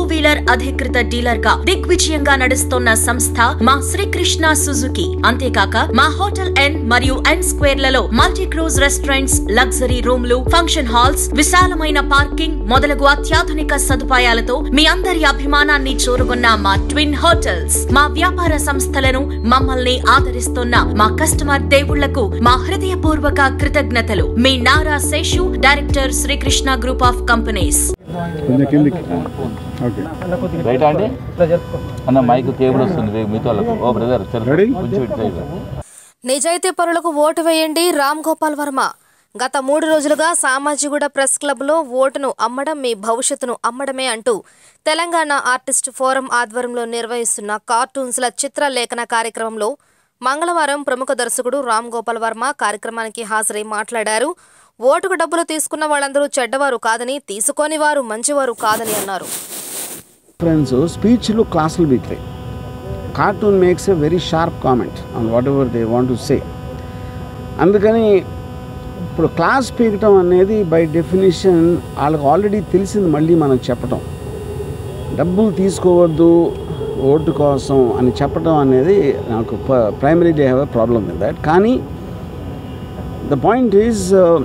Wheeler అధికృత dealer గా దిగ్విజయంగా నడుస్తున్న సంస్థ మా శ్రీకృష్ణ సుజుకి అంతేకాక మా హోటల్ ఎన్ మరియు ఎన్ స్క్వేర్లలో మల్టీ క్రూజ్ రెస్టారెంట్స్ లగ్జరీ రూమ్లు ఫంక్షన్ హాల్స్ విశాలమైన పార్కింగ్ మొదలగు అత్యాధునిక సదుపాయాలతో మీ అందరి అభిమానాన్ని చూరుకున్న మా ట్విన్ హోటల్స్ మా వ్యాపార సంస్థలను మమ్మల్ని ఆదరిస్తున్న మా కస్టమర్ దేవుళ్లకు మా హృదయపూర్వక కృతజ్ఞతలు మీ Nara Seshu director Srikrishna group of companies కొంచెం కిందికి ఓకే రైట్ అండి అన్న మైక్ కేబుల్ వస్తుంది మీతో వాళ్ళకు ఓ బ్రదర్ Ready? కొంచెం ఇటు సైడ్ రా. నిజాయితీ పరులకు ఓటు వేయండి రామ్ గోపాల్ వర్మ గత మూడు రోజులుగా సామాజిగూడ ప్రెస్ క్లబ్లో ఓటును అమ్మడం మీ భవిష్యత్తును అమ్మడమే అంటూ తెలంగాణ ఆర్టిస్ట్ ఫోరం ఆధ్వర్యంలో నిర్వహిస్తున్న కార్టూన్స్ల చిత్రలేఖన కార్యక్రమంలో మంగళవారం ప్రముఖ దర్శకుడు రామ్ గోపాల్ వర్మ కార్యక్రమానికి హాజరై మాట్లాడారు ఓటుకు డబ్బులు తీసుకున్న వాళ్ళందరూ చెడ్డవారు కాదని తీసుకోని వారు మంచివారు కాదని అన్నారు ఫ్రెండ్స్ స్పీచ్లు క్లాసులు బీక్తాయి cartoon makes a very sharp comment on whatever they want to say అందుకని ఇప్పుడు క్లాస్ పీకటం అనేది బై డెఫినేషన్ వాళ్ళకి ఆల్రెడీ తెలిసింది మళ్ళీ మనం చెప్పటం డబ్బులు తీసుకోవద్దు ఓటు కోసం అని చెప్పడం అనేది నాకు primary they have a problem with that కానీ ద పాయింట్ ఈజ్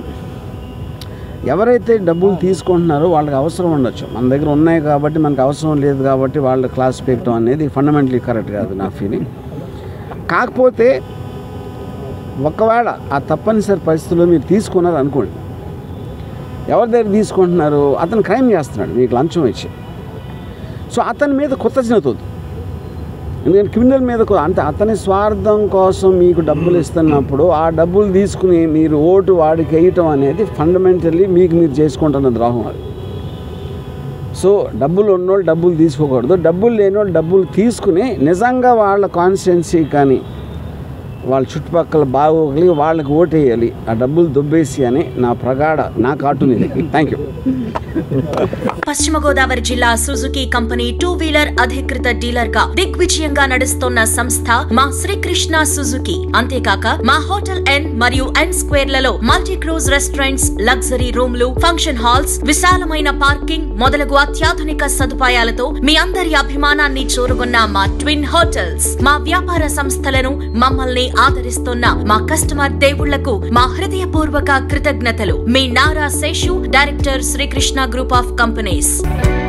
ఎవరైతే డబ్బులు తీసుకుంటున్నారో వాళ్ళకి అవసరం ఉండొచ్చు మన దగ్గర ఉన్నాయి కాబట్టి మనకు అవసరం లేదు కాబట్టి వాళ్ళ క్లాస్ పీకటం అనేది ఫండమెంటలీ కరెక్ట్ కాదు నా ఫీలింగ్ కాకపోతే ఒకవేళ ఆ తప్పనిసరి పరిస్థితుల్లో మీరు తీసుకున్నారు అనుకోండి ఎవరి దగ్గర తీసుకుంటున్నారు అతను క్రైమ్ చేస్తున్నాడు మీకు లంచం ఇచ్చి సో అతని మీద కృతజ్ఞత వద్దు ఎందుకంటే క్రిమినల్ మీద కూ- అంటే అతని స్వార్థం కోసం మీకు డబ్బులు ఇస్తున్నప్పుడు ఆ డబ్బులు తీసుకుని మీరు ఓటు వాడికి వేయటం అనేది ఫండమెంటల్లీ మీకు మీరు చేసుకుంటున్న ద్రోహం అది సో డబ్బులు ఉన్నోళ్ళు డబ్బులు తీసుకోకూడదు డబ్బులు లేనోళ్ళు డబ్బులు తీసుకుని నిజంగా వాళ్ళ కాన్స్టిట్యున్సీ కానీ వాళ్ళ చుట్టుపక్కల బాగోగలి వాళ్ళకి ఓటేయాలి ఆ డబ్బులు దుబ్బేసి అని నా ప్రగాఢ నా కార్టూన్ ఇది థ్యాంక్ యూ పశ్చిమ గోదావరి జిల్లా సుజుకి కంపెనీ టూ వీలర్ అధికృత డీలర్ గా దిగ్విజయంగా నడుస్తున్న సంస్థ మా శ్రీకృష్ణ సుజుకి అంతేకాక మా హోటల్ ఎన్ మరియు ఎన్ స్క్వేర్లలో మల్టీ క్రూజ్ రెస్టారెంట్స్ లగ్జరీ రూమ్లు ఫంక్షన్ హాల్స్ విశాలమైన పార్కింగ్ మొదలగు అత్యాధునిక సదుపాయాలతో మీ అందరి అభిమానాన్ని చూరుకున్న మా ట్విన్ హోటల్స్ మా వ్యాపార సంస్థలను మమ్మల్ని ఆదరిస్తున్న మా కస్టమర్ దేవుళ్లకు మా హృదయపూర్వక కృతజ్ఞతలు మీ Nara Seshu director Srikrishna group of companies